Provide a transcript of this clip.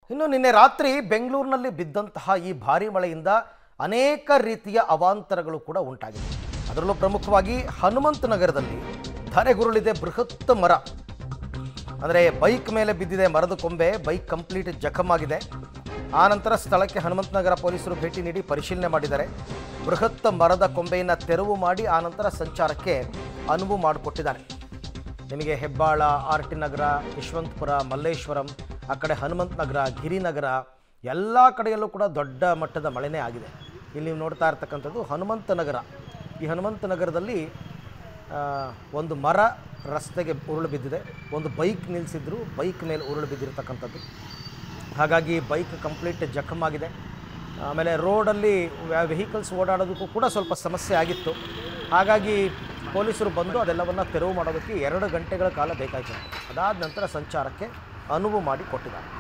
ಇನ್ನು ನಿನ್ನೆ ರಾತ್ರಿ ಬೆಂಗಳೂರಿನಲ್ಲಿ ಬಿದ್ದಂತಹ ಈ ಭಾರಿ ಮಳೆಯಿಂದ ಅನೇಕ ರೀತಿಯ ಅವಾಂತರಗಳು ಕೂಡ ಉಂಟಾಗಿದೆ ಅದರಲ್ಲೂ ಪ್ರಮುಖವಾಗಿ ಹನುಮಂತ ನಗರದಲ್ಲಿ ಧರೆಗುರುಳಿದೆ ಬೃಹತ್ ಮರ ಅಂದರೆ ಬೈಕ್ ಮೇಲೆ ಬಿದ್ದಿದೆ ಮರದ ಕೊಂಬೆ ಬೈಕ್ ಕಂಪ್ಲೀಟ್ ಜಖಮಾಗಿದೆ ಆ ನಂತರ ಸ್ಥಳಕ್ಕೆ ಹನುಮಂತ ನಗರ ಪೊಲೀಸರು ಭೇಟಿ ನೀಡಿ ಪರಿಶೀಲನೆ ಮಾಡಿದ್ದಾರೆ ಬೃಹತ್ ಮರದ ಕೊಂಬೆಯನ್ನು ತೆರವು ಮಾಡಿ ಆ ನಂತರ ಸಂಚಾರಕ್ಕೆ ಅನುವು ಮಾಡಿಕೊಟ್ಟಿದ್ದಾರೆ ನಿಮಗೆ ಹೆಬ್ಬಾಳ ಆರ್ ಟಿ ನಗರ ಯಶವಂತಪುರ ಮಲ್ಲೇಶ್ವರಂ ಆ ಕಡೆ ಹನುಮಂತ ನಗರ ಗಿರಿನಗರ ಎಲ್ಲ ಕಡೆಯಲ್ಲೂ ಕೂಡ ದೊಡ್ಡ ಮಟ್ಟದ ಮಳೆನೇ ಆಗಿದೆ ಇಲ್ಲಿ ನೀವು ನೋಡ್ತಾ ಇರ್ತಕ್ಕಂಥದ್ದು ಹನುಮಂತ ನಗರ ಈ ಹನುಮಂತ ನಗರದಲ್ಲಿ ಆ, ಒಂದು ಮರ ರಸ್ತೆಗೆ ಉರುಳು ಬಿದ್ದಿದೆ ಒಂದು ಬೈಕ್ ನಿಲ್ಲಿಸಿದ್ರು ಬೈಕ್ ಮೇಲೆ ಉರುಳು ಬಿದ್ದಿರ್ತಕ್ಕಂಥದ್ದು ಹಾಗಾಗಿ ಬೈಕ್ ಕಂಪ್ಲೀಟ್ ಜಖಮಾಗಿದೆ ಆಮೇಲೆ ರೋಡಲ್ಲಿ ವೆಹಿಕಲ್ಸ್ ಓಡಾಡೋದಕ್ಕೂ ಕೂಡ ಸ್ವಲ್ಪ ಸಮಸ್ಯೆ ಆಗಿತ್ತು ಹಾಗಾಗಿ ಪೊಲೀಸರು ಬಂದು ಅದೆಲ್ಲವನ್ನು ತೆರವು ಮಾಡೋದಕ್ಕೆ ಎರಡು ಗಂಟೆಗಳ ಕಾಲ ಬೇಕಾಯಿತು ಅದಾದ ನಂತರ ಸಂಚಾರಕ್ಕೆ ಅನುವು ಮಾಡಿ ಕೊಟ್ಟಿದ್ದಾರೆ